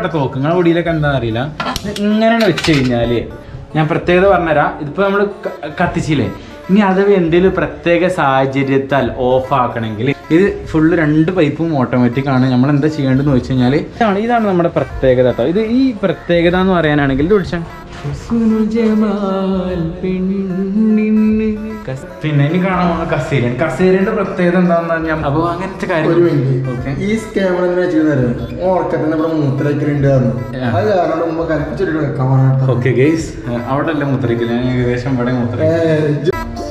കേട്ടോ തോക്ക് നിങ്ങളെ ഒടിയിലൊക്കെ എന്താ അറിയില്ല ഇത് ഇങ്ങനെ വെച്ച് കഴിഞ്ഞാല് ഞാൻ പ്രത്യേകത പറഞ്ഞുതരാം ഇതിപ്പോ നമ്മൾ കത്തിച്ചില്ലേ ഇനി അത് എന്തെങ്കിലും പ്രത്യേക സാഹചര്യത്താൽ ഓഫ് ആക്കണമെങ്കിൽ ഇത് ഫുള്ള് രണ്ട് പൈപ്പും ഓട്ടോമാറ്റിക് ആണ് നമ്മൾ എന്താ ചെയ്യേണ്ടതെന്ന് വെച്ച് കഴിഞ്ഞാൽ ഇതാണ് ഇതാണ് നമ്മുടെ പ്രത്യേകത കേട്ടോ ഇത് ഈ പ്രത്യേകത എന്ന് പറയാനാണെങ്കിൽ ഇത് വിളിച്ചാൽ പിന്നെ ഇനി കാണാൻ പോകുന്ന കസേരയാണ് കസേരയുടെ പ്രത്യേകത എന്താണെന്ന് പറഞ്ഞാൽ അപ്പോൾ അങ്ങനത്തെ ഒരു കാര്യം മിനിറ്റ് ഓക്കെ ഈ സ്കാമർ എങ്ങനെ വെച്ചിരുന്നത് ഓർക്കത്തിന് ഇവിടെ മൂത്രയ്ക്കലുണ്ട് പറഞ്ഞു അത് കാരണം മുമ്പ് കൽപ്പിച്ചിട്ട് വെക്കാൻ പറഞ്ഞിട്ട് ഓക്കെ ഗെയ്സ് അവിടെ അല്ല മൂത്രയ്ക്കില്ല ഞാൻ ഏകദേശം ഇവിടെ മൂത്രയ്ക്കും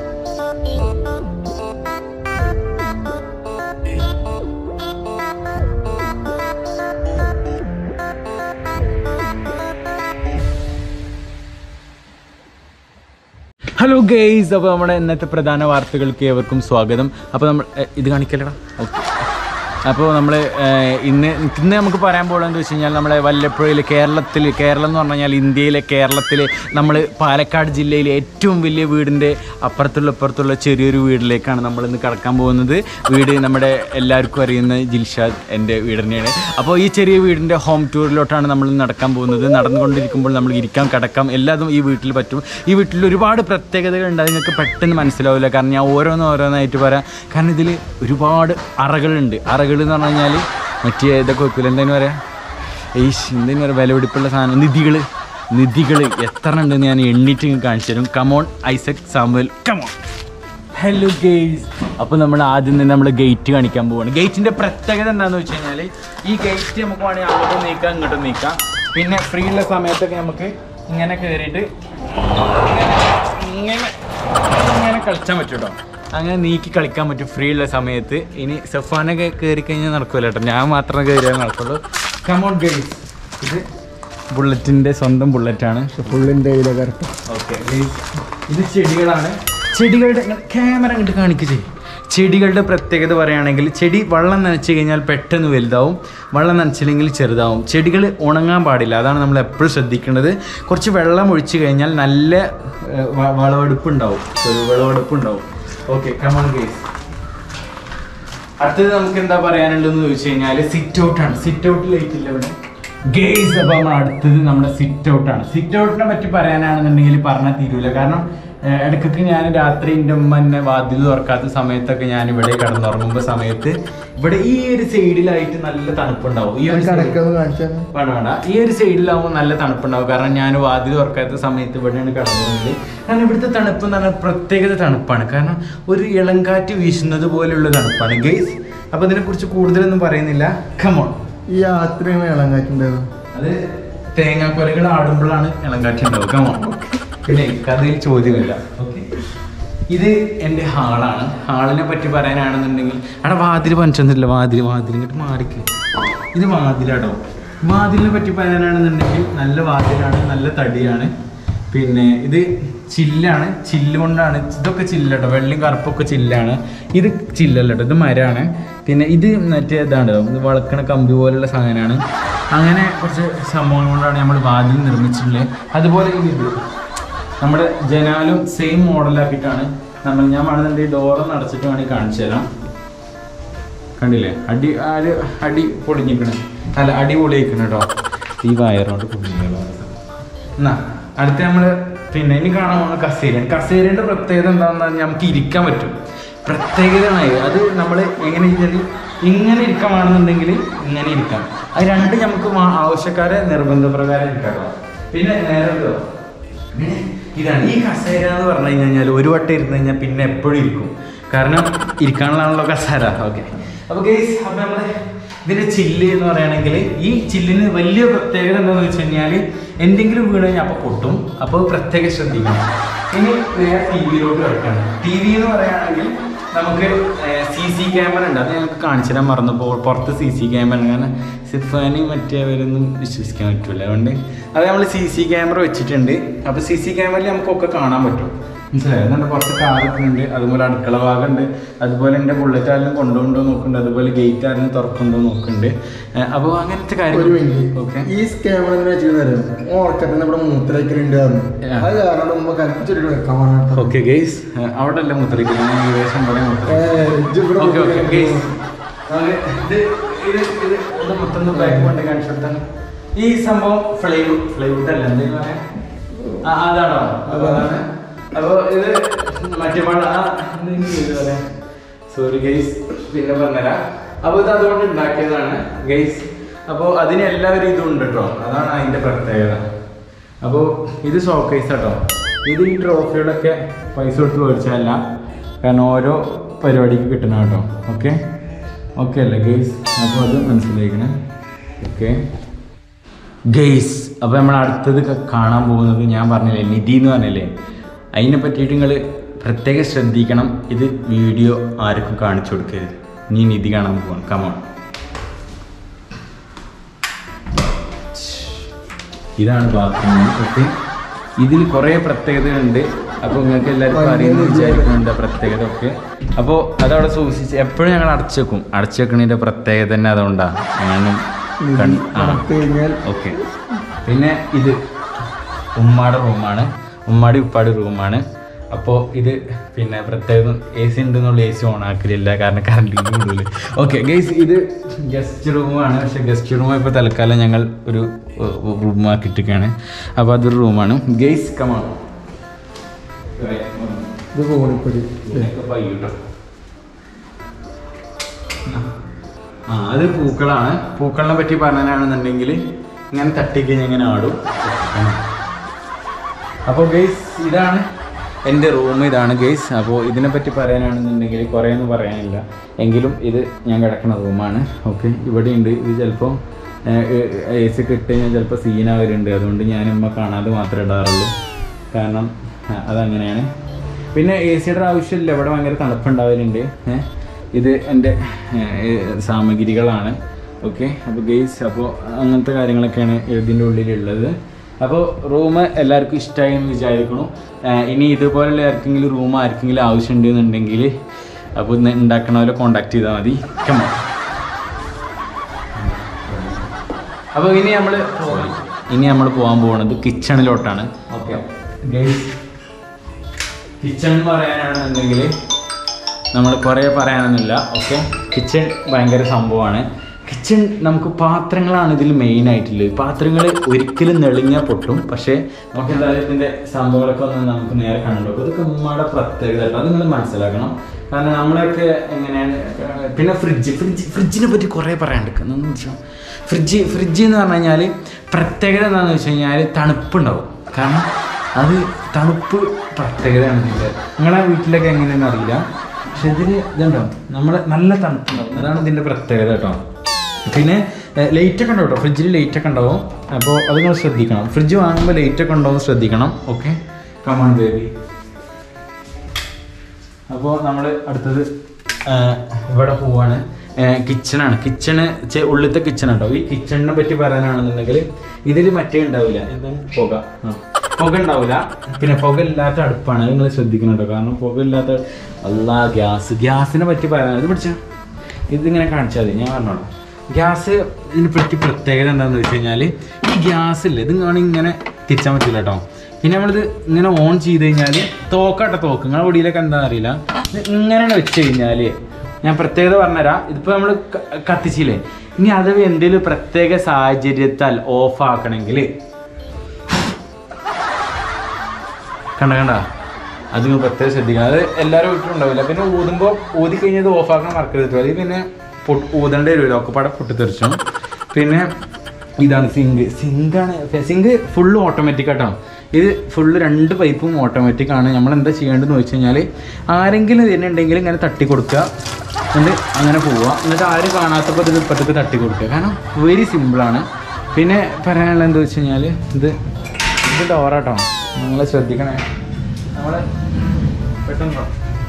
ഹലോ ഗെയ്സ് അപ്പോൾ നമ്മുടെ ഇന്നത്തെ പ്രധാന വാർത്തകൾക്ക് ഏവർക്കും സ്വാഗതം അപ്പോൾ നമ്മൾ എ, ഇത് കാണിക്കല്ലടാ ഓക്കെ അപ്പോൾ നമ്മൾ ഇന്ന് ഇന്ന് നമുക്ക് പറയാൻ പോകുന്നത് വെച്ച് കഴിഞ്ഞാൽ നമ്മളെ വല്ലപ്പുഴയിൽ കേരളത്തിൽ കേരളം എന്ന് പറഞ്ഞു കഴിഞ്ഞാൽ ഇന്ത്യയിലെ കേരളത്തിൽ നമ്മൾ പാലക്കാട് ജില്ലയിലെ ഏറ്റവും വലിയ വീടിൻ്റെ അപ്പുറത്തുള്ള ഇപ്പുറത്തുള്ള ചെറിയൊരു വീട്ടിലേക്കാണ് നമ്മൾ ഇന്ന് കടക്കാൻ പോകുന്നത് വീട് നമ്മുടെ എല്ലാവർക്കും അറിയുന്ന ജിൽഷാദ് എൻ്റെ വീട് തന്നെയാണ് അപ്പോൾ ഈ ചെറിയ വീടിൻ്റെ ഹോം ടൂറിലോട്ടാണ് നമ്മൾ ഇന്ന് നടക്കാൻ പോകുന്നത് നടന്നുകൊണ്ടിരിക്കുമ്പോൾ നമ്മൾ ഇരിക്കാം കിടക്കാം എല്ലാതും ഈ വീട്ടിൽ പറ്റും ഈ വീട്ടിൽ ഒരുപാട് പ്രത്യേകതകളുണ്ട് അത് നിങ്ങൾക്ക് പെട്ടെന്ന് മനസ്സിലാവില്ല കാരണം ഞാൻ ഓരോന്ന് ഓരോന്നായിട്ട് പറയാം കാരണം ഇതിൽ ഒരുപാട് അറകളുണ്ട് അറകൾ എന്ന് പറഞ്ഞു കഴിഞ്ഞാൽ മറ്റേ ഇതൊക്കെ വെക്കില്ല എന്തായാലും പറയാം ഈ എന്തെങ്കിലും പറയാം വിലപിടിപ്പുള്ള സാധനം നിധികൾ നിധികൾ എത്ര ഉണ്ടെന്ന് ഞാൻ എണ്ണിട്ട് നിങ്ങൾക്ക് കാണിച്ചു തരും come on Isaac Samuel come on hello guys അപ്പോൾ നമ്മൾ ആദ്യം തന്നെ നമ്മൾ ഗേറ്റ് കാണിക്കാൻ പോവാണ് ഗേറ്റിൻ്റെ പ്രത്യേകത എന്താണെന്ന് വെച്ച് കഴിഞ്ഞാൽ ഈ ഗേറ്റ് നമുക്ക് വേണമെങ്കിൽ അങ്ങോട്ടും നീക്കാം ഇങ്ങോട്ടും നീക്കാം പിന്നെ ഫ്രീ ഉള്ള സമയത്തൊക്കെ നമുക്ക് ഇങ്ങനെ കയറിയിട്ട് ഇങ്ങനെ ഇങ്ങനെ കളിച്ചാൻ പറ്റും കേട്ടോ അങ്ങനെ നീക്കി കളിക്കാൻ പറ്റും ഫ്രീ ഉള്ള സമയത്ത് ഇനി സഫാനൊക്കെ കയറി കഴിഞ്ഞാൽ നടക്കില്ല കേട്ടോ ഞാൻ മാത്രമേ കയറിയാൽ നടക്കുള്ളൂ കമോൺ ഗെയ്സ് ഇത് ബുള്ളറ്റിൻ്റെ സ്വന്തം ബുള്ളറ്റാണ് ഫുള്ളിൻ്റെ കയ്യിലെ കറക്റ്റ് ഓക്കെ ഇത് ചെടികളാണ് ചെടികളുടെ ക്യാമറ അങ്ങോട്ട് കാണിക്കുക ചെയ്യും ചെടികളുടെ പ്രത്യേകത പറയുകയാണെങ്കിൽ ചെടി വെള്ളം നനച്ച് കഴിഞ്ഞാൽ പെട്ടെന്ന് വലുതാവും വെള്ളം നനച്ചില്ലെങ്കിൽ ചെറുതാവും ചെടികൾ ഉണങ്ങാൻ പാടില്ല അതാണ് നമ്മൾ എപ്പോഴും ശ്രദ്ധിക്കേണ്ടത് കുറച്ച് വെള്ളം ഒഴിച്ച് കഴിഞ്ഞാൽ നല്ല ഏഹ്, വ- വിളവെടുപ്പ് ഉണ്ടാവും ഒരു വിളവെടുപ്പ് ഉണ്ടാവും ഓക്കെ കമൺ ഗേസ് അടുത്തത് നമുക്ക് എന്താ പറയാനുള്ളതെന്ന് ചോദിച്ചു കഴിഞ്ഞാൽ സിറ്റ് ഔട്ടാണ് സിറ്റ് ഔട്ട് ലൈറ്റ് ഇല്ല ഇവിടെ ഗെയ്സ് അപ്പോൾ നമ്മൾ അടുത്തത് നമ്മുടെ സിറ്റ് ഔട്ടാണ് സിറ്റ് ഔട്ടിനെ പറ്റി പറയാനാണെന്നുണ്ടെങ്കിൽ പറഞ്ഞാൽ തീരൂല കാരണം ഏഹ്, ഇടയ്ക്കൊക്കെ ഞാൻ രാത്രി എൻ്റെ ഉമ്മ എന്നെ വാതിൽ തുറക്കാത്ത സമയത്തൊക്കെ ഞാൻ ഇവിടെ കിടന്നുറങ്ങുമ്പോൾ സമയത്ത് ഇവിടെ ഈ ഒരു സൈഡിലായിട്ട് നല്ല തണുപ്പുണ്ടാവും ഈ ഒരു side- കടക്കൊന്ന് കാണിച്ചാൽ വേണ്ട വേണ്ട ഈ ഒരു സൈഡിലാവുമ്പോൾ നല്ല തണുപ്പുണ്ടാവും കാരണം ഞാൻ വാതിൽ തുറക്കാത്ത സമയത്ത് ഇവിടെയാണ് കിടന്നിരുന്നത് കാരണം ഇവിടുത്തെ തണുപ്പ് എന്ന് പറഞ്ഞാൽ പ്രത്യേകത തണുപ്പാണ് കാരണം ഒരു ഇളങ്കാറ്റ് വീശുന്നത് പോലെയുള്ള തണുപ്പാണ് ഗെയ്സ് അപ്പോൾ ഇതിനെക്കുറിച്ച് കൂടുതലൊന്നും പറയുന്നില്ല കമോൺ ഈ യാത്ര ഇളം കാറ്റുണ്ടായിരുന്നു അത് തേങ്ങാക്കൊലകൾ ആടുമ്പോഴാണ് ഇളങ്കാറ്റ് ഉണ്ടാവുക കമോൺ പിന്നെ കഥയിൽ ചോദ്യമില്ല ഓക്കെ ഇത് എൻ്റെ ഹാളാണ് ഹാളിനെ പറ്റി പറയാനാണെന്നുണ്ടെങ്കിൽ അവിടെ വാതിൽ പഞ്ചൊന്നുമില്ല വാതിൽ വാതിൽ ഇങ്ങോട്ട് മാറിക്ക് ഇത് വാതിലാടോ വാതിലിനെ പറ്റി പറയാനാണെന്നുണ്ടെങ്കിൽ നല്ല വാതിലാണ് നല്ല തടിയാണ് പിന്നെ ഇത് ചില്ലാണ് ചില്ല് കൊണ്ടാണ് ഇതൊക്കെ ചില്ലട്ടോ വെള്ളിയും കറുപ്പൊക്കെ ചില്ലാണ് ഇത് ചില്ലല്ല കേട്ടോ ഇത് മരമാണ് പിന്നെ ഇത് മറ്റേ ഇതാണ് ഇത് വളക്കണ കമ്പി പോലുള്ള സാധനമാണ് അങ്ങനെ കുറച്ച് സംഭവങ്ങൾ കൊണ്ടാണ് നമ്മൾ വാതിൽ നിർമ്മിച്ചിട്ടുള്ളത് അതുപോലെ ഈ ഇത് നമ്മുടെ ജനാലും സെയിം മോഡലാക്കിയിട്ടാണ് നമ്മൾ ഞാൻ വേണമെന്നുണ്ടെങ്കിൽ ഡോറൊന്ന് അടച്ചിട്ട് വേണമെങ്കിൽ കാണിച്ചു തരാം കണ്ടില്ലേ അടി ആര് അടി പൊളിഞ്ഞിക്കണേ അല്ല അടി പൊളിയിക്കണം കേട്ടോ ഈ വയറുകൊണ്ട് പൊളിഞ്ഞോ എന്നാ അടുത്ത നമ്മൾ പിന്നെ ഇനി കാണാൻ പോകുന്ന കസേരയാണ് കസേരയുടെ പ്രത്യേകത എന്താണെന്ന് പറഞ്ഞാൽ നമുക്ക് ഇരിക്കാൻ പറ്റും പ്രത്യേകതമായി അത് നമ്മൾ എങ്ങനെ ഇരിച്ചാൽ ഇങ്ങനെ ഇരിക്കാമാണെന്നുണ്ടെങ്കിൽ ഇങ്ങനെ ഇരിക്കാം അത് രണ്ട് നമുക്ക് മാ- ആവശ്യക്കാരെ നിർബന്ധപ്രകാരം ഇരിക്കാം കേട്ടോ. പിന്നെ നേരെ ഇതോ. പിന്നെ ഇതാണ് ഈ കസേര എന്ന് പറഞ്ഞു കഴിഞ്ഞാൽ ഒരു വട്ടം ഇരുന്ന് കഴിഞ്ഞാൽ പിന്നെ എപ്പോഴും ഇരിക്കും കാരണം ഇരിക്കാനുള്ളതാണല്ലോ കസേര ഓക്കെ അപ്പോൾ ഗേസ് അപ്പോൾ നമ്മൾ ഇതിന്റെ ചില്ല് എന്ന് പറയുകയാണെങ്കിൽ ഈ ചില്ലിന് വലിയ പ്രത്യേകത എന്താണെന്ന് വെച്ച് കഴിഞ്ഞാൽ എന്തെങ്കിലും വീണ് കഴിഞ്ഞാൽ അപ്പോൾ പൊട്ടും അപ്പോൾ പ്രത്യേകം ശ്രദ്ധിക്കണം ഇനി നേരെ ടി വിയിലോട്ട് കിടക്കുകയാണ് ടി വി എന്ന് പറയുകയാണെങ്കിൽ നമുക്ക് സി സി ക്യാമറ ഉണ്ട് അത് ഞങ്ങൾക്ക് കാണിച്ചു തരാൻ മറന്നപ്പോൾ പുറത്ത് സി സി ക്യാമറ കാരണം സിഫാനി മറ്റേവരൊന്നും വിശ്വസിക്കാൻ പറ്റില്ല അതുകൊണ്ട് അത് നമ്മൾ സി സി ക്യാമറ വെച്ചിട്ടുണ്ട് അപ്പോൾ സി സി ക്യാമറയിൽ നമുക്കൊക്കെ കാണാൻ പറ്റും മനസ്സിലായോ എന്നിട്ട് പുറത്ത് കാറൊക്കെ ഉണ്ട് അതുപോലെ അടുക്കള ഭാഗമുണ്ട് അതുപോലെ എൻ്റെ ബുള്ളറ്റ് ആരെങ്കിലും കൊണ്ടുപോകണ്ടോ നോക്കുന്നുണ്ട് അതുപോലെ ഗേറ്റ് ആരെങ്കിലും തുറക്കുന്നുണ്ടോ നോക്കുന്നുണ്ട് അപ്പോൾ അങ്ങനത്തെ ഒരു കാര്യങ്ങൾ മിനിറ്റ് ഓക്കെ ഈ സ്കാമർ എങ്ങനെ വെച്ചിരുന്നത് ഓർക്കത്തിന് ഇവിടെ മൂത്രയ്ക്കലുണ്ട് പറഞ്ഞു Yeah. അത് കാരണം മുമ്പ് കൽപ്പിച്ചിട്ട് വെക്കാൻ പറഞ്ഞിട്ട് ഓക്കെ ഗെയ്സ് അവിടെ അല്ല മുദ്രയ്ക്കില്ല ഞാൻ ഏകദേശം ഇവിടെ മുദ്ര ഏയ്, ഇജ്ജ് ഇവിടെ ഓക്കെ ഓക്കെ മൂത്രയ്ക്കലുണ്ട്. ഗെയ്സ് ഇത് ഇത് ഇത് ഇത് മൊത്തം ബാക്ക് കൊണ്ട് കാണിച്ചു കൊടുത്താണ് ഈ സംഭവം ഫ്ലൈവുഡ് ഫ്ലൈവുഡ് അല്ല എന്തെങ്കിലും പറയാ ആ അതാണോ അപ്പൊ അതാണ് അപ്പൊ ഇത് മറ്റേ പാട് ആ പറയാ സോറി ഗൈസ് പിന്നെ പറഞ്ഞുതരാം അപ്പൊ ഇത് അതുകൊണ്ട് ഉണ്ടാക്കിയതാണ് ഗൈസ് അപ്പോൾ അതിന് എല്ലാവരും ഇതും ഉണ്ട് കേട്ടോ അതാണ് അതിന്റെ പ്രത്യേകത അപ്പോൾ ഇത് ഷോക്കേസ് കേട്ടോ ഇത് ഈ ട്രോഫികളൊക്കെ പൈസ കൊടുത്ത് മേടിച്ചതല്ല കാരണം ഓരോ പരിപാടിക്ക് കിട്ടണം കേട്ടോ ഓക്കെ ഓക്കെ അല്ലേ ഗെയ്സ് അപ്പോൾ അത് മനസ്സിലാക്കണേ ഓക്കെ ഗെയ്സ് അപ്പോൾ നമ്മൾ അടുത്തത് ക- കാണാൻ പോകുന്നത് ഞാൻ പറഞ്ഞില്ലേ നിധി എന്ന് പറഞ്ഞില്ലേ അതിനെ പറ്റിയിട്ട് നിങ്ങൾ പ്രത്യേകം ശ്രദ്ധിക്കണം ഇത് വീഡിയോ ആർക്കും കാണിച്ചു കൊടുക്കരുത് നീ നിധി കാണാൻ പോകണം കമോൺ ഇതാണ് ബാത്റൂം ഓക്കെ ഇതിൽ കുറേ പ്രത്യേകതകളുണ്ട് അപ്പോൾ നിങ്ങൾക്ക് എല്ലാവർക്കും അറിയുന്ന വിചാരിക്കുന്നുണ്ട് ആ പ്രത്യേകത ഒക്കെ അപ്പോൾ അതവിടെ സൂക്ഷിച്ച് എപ്പോഴും ഞങ്ങൾ അടച്ചു വെക്കും അടച്ചു വെക്കണതിൻ്റെ പ്രത്യേകത തന്നെ അതുകൊണ്ടാണ് ഞാനും കൺ- ആ നടത്തി കഴിഞ്ഞാൽ ഓക്കെ പിന്നെ ഇത് ഉമ്മാടെ റൂമാണ് ഉമ്മാടി ഉപ്പാടി റൂമാണ് അപ്പോൾ ഇത് പിന്നെ പ്രത്യേകം എ സി ഉണ്ടെന്നുള്ള എ സി ഓൺ ആക്കലില്ല കാരണം കറണ്ട് കൂടുതൽ ഓക്കെ ഗൈസ് ഇത് ഗസ്റ്റ് റൂമാണ് പക്ഷെ ഗസ്റ്റ് റൂം ഇപ്പോൾ തൽക്കാലം ഞങ്ങൾ ഒരു റൂം ആക്കിയിട്ടൊക്കെയാണ് അപ്പോൾ അതൊരു റൂമാണ് ഗൈസ് കമാണ് ഇത് കോണിപ്പടി ആ അത് പൂക്കളാണ് പൂക്കളിനെ പറ്റി പറഞ്ഞാണെന്നുണ്ടെങ്കിൽ ഇങ്ങനെ തട്ടിക്കഴിഞ്ഞ് ഇങ്ങനെ ആടും അപ്പോൾ ഗെയ്സ് ഇതാണ് എൻ്റെ റൂം ഇതാണ് ഗെയ്സ് അപ്പോൾ ഇതിനെ പറ്റി പറയാനാണെന്നുണ്ടെങ്കിൽ കുറേ ഒന്നും പറയാനില്ല എങ്കിലും ഇത് ഞാൻ കിടക്കുന്ന റൂമാണ് ഓക്കെ ഇവിടെ ഉണ്ട് ഇത് ചിലപ്പോൾ എ സി ഒക്കെ ഇട്ട് കഴിഞ്ഞാൽ ചിലപ്പോൾ സീനാവരുണ്ട് അതുകൊണ്ട് ഞാൻ ഉമ്മ കാണാതെ മാത്രമേ ഇടാറുള്ളൂ കാരണം ആ, അതങ്ങനെയാണ് പിന്നെ എ സിയുടെ ആവശ്യമില്ല ഇവിടെ ഭയങ്കര തണുപ്പുണ്ടാവലുണ്ട് ഏ. ഇത് എൻ്റെ ഏ, സാമഗ്രികളാണ് ഓക്കെ അപ്പോൾ ഗെയ്സ് അപ്പോൾ അങ്ങനത്തെ കാര്യങ്ങളൊക്കെയാണ് ഇതിൻ്റെ ഉള്ളിലുള്ളത് അപ്പോൾ റൂം എല്ലാവർക്കും ഇഷ്ടമായി എന്ന് വിചാരിക്കണം ആ, ഇനി ഇതുപോലുള്ള ആർക്കെങ്കിലും റൂം ആർക്കെങ്കിലും ആവശ്യമുണ്ടെന്നുണ്ടെങ്കിൽ അപ്പോൾ ഇന്ന് ഉണ്ടാക്കണവരെ കോണ്ടാക്ട് ചെയ്താൽ മതി കമോ അപ്പോൾ ഇനി നമ്മൾ ഇനി നമ്മൾ പോകാൻ പോകുന്നത് കിച്ചണിലോട്ടാണ് ഓക്കെ കിച്ചൺ എന്ന് പറയാനാണെന്നുണ്ടെങ്കിൽ നമ്മൾ കുറേ പറയാനൊന്നുമില്ല ഓക്കെ കിച്ചൺ ഭയങ്കര സംഭവമാണ് കിച്ചൺ നമുക്ക് പാത്രങ്ങളാണ് ഇതിൽ മെയിൻ ആയിട്ടുള്ളത് പാത്രങ്ങൾ ഒരിക്കലും നെളിഞ്ഞാൽ പൊട്ടും പക്ഷേ നമുക്ക് എന്തായാലും ഇതിൻ്റെ സംഭവങ്ങളൊക്കെ ഒന്ന് നമുക്ക് നേരെ കണ്ടു ഇതൊക്കെ ഉമ്മയുടെ പ്രത്യേകത കേട്ടോ അത് നിങ്ങൾ മനസ്സിലാക്കണം കാരണം നമ്മളൊക്കെ എങ്ങനെയാണ് ഏർ പിന്നെ ഫ്രിഡ്ജ് ഫ്രിഡ്ജ് ഫ്രിഡ്ജിനെ പറ്റി കുറേ പറയാണ്ടിരിക്കുന്നു വെച്ചാൽ ഫ്രിഡ്ജ് ഫ്രിഡ്ജ് എന്ന് പറഞ്ഞു കഴിഞ്ഞാൽ പ്രത്യേകത എന്താണെന്ന് വെച്ച് കഴിഞ്ഞാൽ തണുപ്പുണ്ടാവും കാരണം അത് തണുപ്പ് പ്രത്യേകതയാണ് ഇതിൻ്റെ നിങ്ങളെ വീട്ടിലൊക്കെ എങ്ങനെയാണെന്ന് അറിയില്ല പക്ഷെ ഇതിൽ ഇതുണ്ടോ നമ്മുടെ നല്ല തണുപ്പുണ്ടാവും അതാണ് ഇതിൻ്റെ പ്രത്യേകത കേട്ടോ പിന്നെ ലൈറ്റ് ഒക്കെ ഉണ്ടാവും കേട്ടോ ഫ്രിഡ്ജിൽ ലൈറ്റ് ഒക്കെ ഉണ്ടാവും അപ്പോൾ അത് നിങ്ങൾ ശ്രദ്ധിക്കണം ഫ്രിഡ്ജ് വാങ്ങുമ്പോൾ ലൈറ്റ് ഒക്കെ ഉണ്ടാവും ശ്രദ്ധിക്കണം ഓക്കെ കമാൺ ബേബി അപ്പോൾ നമ്മൾ അടുത്തത് ആ, ഇവിടെ പോവാണ് കിച്ചണാണ് കിച്ചണ് ഉള്ളിലത്തെ കിച്ചൺ ഉണ്ടോ ഈ കിച്ചണിനെ പറ്റി പറയാനാണെന്നുണ്ടെങ്കിൽ ഇതിൽ മറ്റേ ഉണ്ടാവില്ല എന്താണ് പുക ആ പുക ഉണ്ടാവില്ല പിന്നെ പുക ഇല്ലാത്ത അടുപ്പാണ് നിങ്ങൾ ശ്രദ്ധിക്കണം കേട്ടോ കാരണം പുക ഇല്ലാത്ത അല്ലാ ഗ്യാസ് ഗ്യാസിനെ പറ്റി പറയാൻ ഇത് പിടിച്ച ഇതിങ്ങനെ കാണിച്ചാൽ മതി ഞാൻ പറഞ്ഞോളാം ഗ്യാസ് ഇതിനെ പറ്റി പ്രത്യേകത എന്താണെന്ന് വെച്ച് കഴിഞ്ഞാൽ ഈ ഗ്യാസ് ഇല്ലേ ഇത് കാണി ഇങ്ങനെ തിരിച്ചാൻ പറ്റില്ല കേട്ടോ പിന്നെ നമ്മളിത് ഇങ്ങനെ ഓൺ ചെയ്ത് കഴിഞ്ഞാൽ തോക്കാട്ടെ തോക്ക് നിങ്ങളെ ഒടിയിലൊക്കെ എന്താ അറിയില്ല ഇത് ഇങ്ങനെ വെച്ച് കഴിഞ്ഞാൽ ഞാൻ പ്രത്യേകത പറഞ്ഞുതരാം ഇതിപ്പോൾ നമ്മൾ കത്തിച്ചില്ലേ ഇനി അത് എന്തെങ്കിലും പ്രത്യേക സാഹചര്യത്താൽ ഓഫ് ആക്കണമെങ്കിൽ കണ്ട കണ്ട അത് നിങ്ങൾ പ്രത്യേകം ശ്രദ്ധിക്കണം അത് എല്ലാവരും വീട്ടിലും ഉണ്ടാവില്ല പിന്നെ ഊതുമ്പോൾ ഊതി കഴിഞ്ഞത് ഓഫ് ആക്കാൻ മറക്കരുത് അല്ലെങ്കിൽ പിന്നെ പൊട്ട് ഊതേണ്ടി വരുമല്ലോ ഒക്കെ പാടെ പൊട്ടിത്തെറിച്ചു പിന്നെ ഇതാണ് സിങ്ക് സിങ്കാണ് സിങ്ക് ഫുള്ള് ഓട്ടോമാറ്റിക് ആട്ടോ ഇത് ഫുള്ള് രണ്ട് പൈപ്പും ഓട്ടോമാറ്റിക് ആണ് നമ്മൾ എന്താ ചെയ്യേണ്ടതെന്ന് വെച്ച് കഴിഞ്ഞാൽ ആരെങ്കിലും ഇതിനുണ്ടെങ്കിൽ ഇങ്ങനെ തട്ടി കൊടുക്കുക എന്നിട്ട് അങ്ങനെ പോവുക എന്നിട്ട് ആരും കാണാത്തപ്പോൾ ഇത് ഇപ്പത്തേക്ക് തട്ടി കൊടുക്കുക കാരണം വെരി സിമ്പിളാണ് പിന്നെ പറയാനുള്ളത് എന്താ വെച്ച് കഴിഞ്ഞാൽ ഇത് ഇത് ഡോറാട്ടോ നിങ്ങൾ ശ്രദ്ധിക്കണേ നമ്മളെ പെട്ടെന്ന്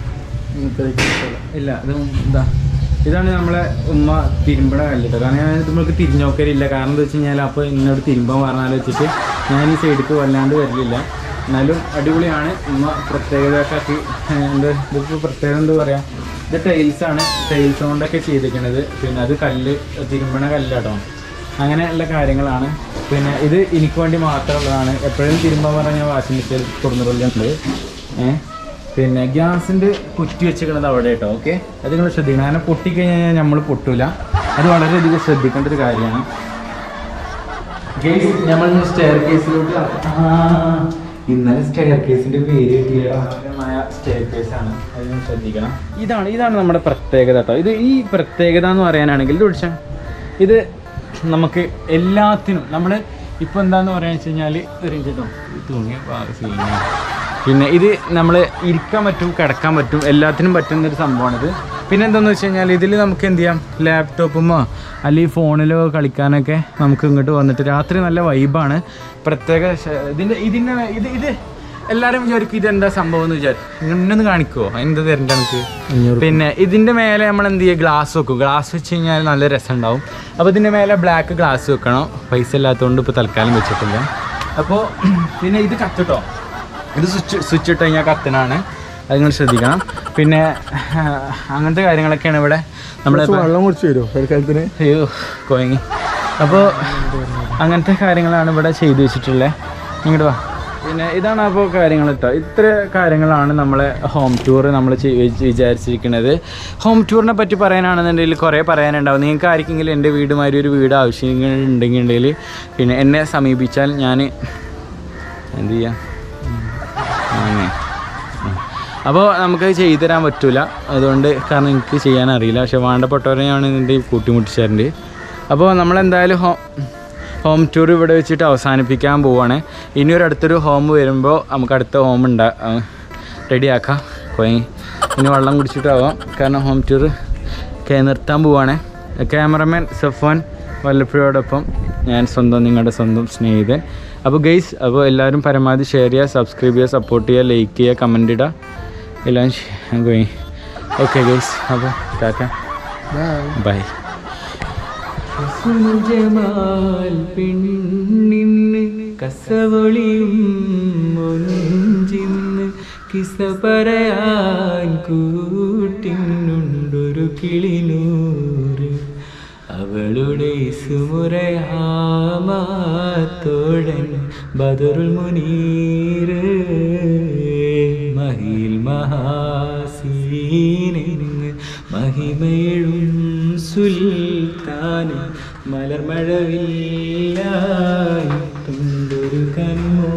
ഇല്ല ഇത് ഇതാ ഇതാണ് നമ്മളെ ഉമ്മ തിരുമ്പണ കല്ലിട്ടോ കാരണം ഞാൻ ഇത് നമുക്ക് തിരിഞ്ഞു നോക്കലില്ല കാരണം എന്താ വെച്ച് കഴിഞ്ഞാൽ അപ്പോൾ എന്നോട് തിരുമ്പാൻ പറഞ്ഞാൽ വെച്ചിട്ട് ഞാൻ ഈ സൈഡിലേക്ക് വല്ലാണ്ട് വരലില്ല എന്നാലും അടിപൊളിയാണ് ഉമ്മ പ്രത്യേകതയൊക്കെ ആക്കി ഏഹ്, എന്താ ഇതിപ്പോൾ പ്രത്യേകത എന്താ പറയുക ഇത് ടൈൽസ് ആണ് ടൈൽസ് കൊണ്ടൊക്കെ ചെയ്തിരിക്കണത് പിന്നെ അത് കല്ല് തിരുമ്പണ കല്ലാട്ടോ അങ്ങനെയുള്ള കാര്യങ്ങളാണ് പിന്നെ ഇത് എനിക്ക് വേണ്ടി മാത്രമുള്ളതാണ് എപ്പോഴും തിരുമ്പാൻ പറഞ്ഞാൽ വാഷിംഗ് മെഷീൻ കൊടുന്നിട്ടുണ്ട് ഏഹ് പിന്നെ ഗ്യാസിൻ്റെ കുറ്റി വെച്ചിരിക്കുന്നത് അവിടെ കേട്ടോ ഓക്കെ അത് നിങ്ങൾ ശ്രദ്ധിക്കണം അങ്ങനെ പൊട്ടിക്കഴിഞ്ഞാൽ നമ്മൾ പൊട്ടൂല അത് വളരെയധികം ശ്രദ്ധിക്കേണ്ട ഒരു കാര്യമാണ് ഗൈസ് നമ്മൾ സ്റ്റെയർ കേസിലോട്ട് ഇന്നലെ സ്റ്റെയർ കേസിന്റെ പേര് കിട്ടിയമായ സ്റ്റെയർ കേസ് ആണ് അത് നിങ്ങൾ ശ്രദ്ധിക്കണം ഇതാണ് ഇതാണ് നമ്മുടെ പ്രത്യേകത കേട്ടോ ഇത് ഈ പ്രത്യേകത എന്ന് പറയാനാണെങ്കിൽ ഇത് പിടിച്ചാൽ ഇത് നമുക്ക് എല്ലാത്തിനും നമ്മൾ ഇപ്പോൾ എന്താന്ന് പറയാന്ന് വെച്ച് കഴിഞ്ഞാൽ ഒരു കേട്ടോ തൂങ്ങിയ സീനാണ് പിന്നെ ഇത് നമ്മൾ ഇരിക്കാൻ പറ്റും കിടക്കാൻ പറ്റും എല്ലാത്തിനും പറ്റുന്ന ഒരു സംഭവമാണിത് പിന്നെ എന്താണെന്ന് വെച്ച് കഴിഞ്ഞാൽ ഇതിൽ നമുക്ക് എന്ത് ചെയ്യാം ലാപ്ടോപ്പുമോ അല്ലെങ്കിൽ ഫോണിലോ കളിക്കാനൊക്കെ നമുക്ക് ഇങ്ങോട്ട് വന്നിട്ട് രാത്രി നല്ല വൈബാണ് പ്രത്യേക ശ- ഇതിൻ്റെ ഇതിൻ്റെ ഇത് ഇത് എല്ലാവരും വിചാരിക്കും ഇതെന്താ സംഭവം എന്ന് വിചാരിക്കും ഇന്നൊന്ന് കാണിക്കുമോ എന്താ തരണ്ട നമുക്ക് പിന്നെ ഇതിൻ്റെ മേലെ നമ്മൾ എന്ത് ചെയ്യുക ഗ്ലാസ് വെക്കും ഗ്ലാസ് വെച്ച് കഴിഞ്ഞാൽ നല്ല രസം ഉണ്ടാവും അപ്പോൾ ഇതിൻ്റെ മേലെ ബ്ലാക്ക് ഗ്ലാസ് വെക്കണം പൈസ ഇല്ലാത്തതുകൊണ്ട് ഇപ്പോൾ തൽക്കാലം വെച്ചിട്ടില്ല അപ്പോൾ പിന്നെ ഇത് കത്തിട്ടോ ഇത് സ്വിച്ച് സ്വിച്ച് ഇട്ട് കഴിഞ്ഞാൽ കത്തനാണ് അത് നിങ്ങൾ ശ്രദ്ധിക്കണം പിന്നെ ആ, അങ്ങനത്തെ കാര്യങ്ങളൊക്കെയാണ് ഇവിടെ നമ്മുടെ കുറച്ച് വെള്ളം കുടിച്ച് വരുമോ തൽക്കാലത്തിന് അയ്യോ കോയങ്ങി അപ്പോൾ അങ്ങനത്തെ കാര്യങ്ങളാണ് ഇവിടെ ചെയ്തു വെച്ചിട്ടുള്ളത് ഇങ്ങോട്ട് വാ പിന്നെ ഇതാണ് അപ്പോൾ കാര്യങ്ങൾ കേട്ടോ ഇത്ര കാര്യങ്ങളാണ് നമ്മളെ ഹോം ടൂർ നമ്മൾ വിചാരിച്ചിരിക്കുന്നത് ഹോം ടൂറിനെ പറ്റി പറയാനാണെന്നുണ്ടെങ്കിൽ കുറേ പറയാനുണ്ടാവും നിങ്ങൾക്ക് ആർക്കെങ്കിലും എൻ്റെ വീടുമാതിരി ഒരു വീട് ആവശ്യങ്ങളുണ്ടെങ്കിൽ പിന്നെ എന്നെ സമീപിച്ചാൽ ഞാൻ എന്ത് ചെയ്യാം അങ്ങനെ അപ്പോൾ നമുക്ക് ചെയ്തു തരാൻ പറ്റൂല അതുകൊണ്ട് കാരണം എനിക്ക് ചെയ്യാൻ അറിയില്ല പക്ഷെ വേണ്ടപ്പെട്ടവരെ ഞാൻ ഇതിൻ്റെ കൂട്ടിമുട്ടിച്ചാറുണ്ട് അപ്പോൾ നമ്മളെന്തായാലും ഹോം ഹോം ടൂർ ഇവിടെ വെച്ചിട്ട് അവസാനിപ്പിക്കാൻ പോവാണ് ഇനി ഒരു അടുത്തൊരു ഹോം വരുമ്പോൾ നമുക്ക് അടുത്ത ഹോം ഉണ്ടാ റെഡിയാക്കാം പോയി ഇനി വെള്ളം കുടിച്ചിട്ടാവാം കാരണം ഹോം ടൂർ ഒക്കെ നിർത്താൻ പോവാണ് ക്യാമറമാൻ സഫാൻ വല്ലപ്പുഴയോടൊപ്പം ഞാൻ സ്വന്തം നിങ്ങളുടെ സ്വന്തം സ്നേഹിതൻ അപ്പോൾ ഗെയ്സ് അപ്പോൾ എല്ലാവരും പരമാവധി ഷെയർ ചെയ്യുക സബ്സ്ക്രൈബ് ചെയ്യുക സപ്പോർട്ട് ചെയ്യുക ലൈക്ക് ചെയ്യുക കമൻ്റ് ഇടുക എല്ലാം പോയി ഓക്കെ ഗെയ്സ് അപ്പോൾ ടാറ്റ ബൈ ജമാൽ പെണ്ണിന്ന് കസവളിയും മൊഞ്ചിന്ന് കിസ പറയാൻ കൂട്ടിനുണ്ടൊരു കിളിനൂറ് അവളുടെ സുമുറയാമാത്തോടൻ ബദറുൽ മുനീറ് മഹിൽ മഹാസീനെന്ന് മഹിമേഴും സുൽത്താന് മലർമഴവില്ലായിട്ടുണ്ടൊരു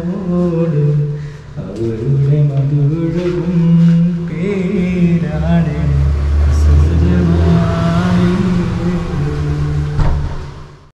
കൺമോട് അവരുടെ മധുരവും പേരാണ്